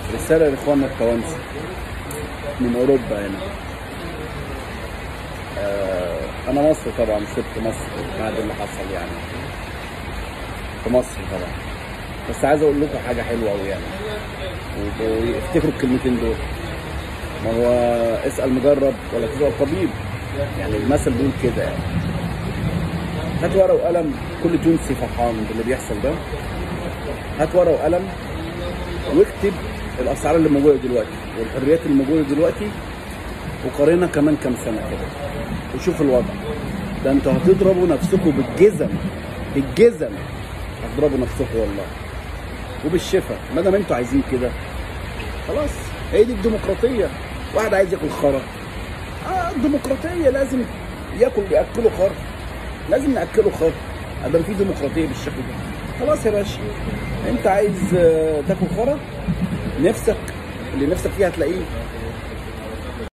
رساله لاخواننا التوانسه من اوروبا هنا آه انا مصر طبعا سبت مصر بعد اللي حصل يعني في مصر طبعا بس عايز اقول لكم حاجه حلوه قوي يعني و- وافتكروا الكلمتين دول ما هو اسال مجرب ولا تسال طبيب يعني المثل بيقول كده يعني هات ورقه وقلم كل تونسي فرحان باللي بيحصل ده هات ورقه وقلم واكتب الاسعار اللي موجوده دلوقتي والحريات اللي موجوده دلوقتي وقارنها كمان كام سنه كده وشوف الوضع ده انتوا هتضربوا نفسكم بالجزم بالجزم هتضربوا نفسكم والله وبالشفا ما دام انتوا عايزين كده خلاص هي دي الديمقراطيه واحد عايز ياكل خرا اه الديمقراطيه لازم ياكل ياكله خرا لازم ناكله خرا ادام في ديمقراطيه بالشكل ده خلاص يا باشا انت عايز آه، تاكل خرا نفسك اللي نفسك فيه هتلاقيه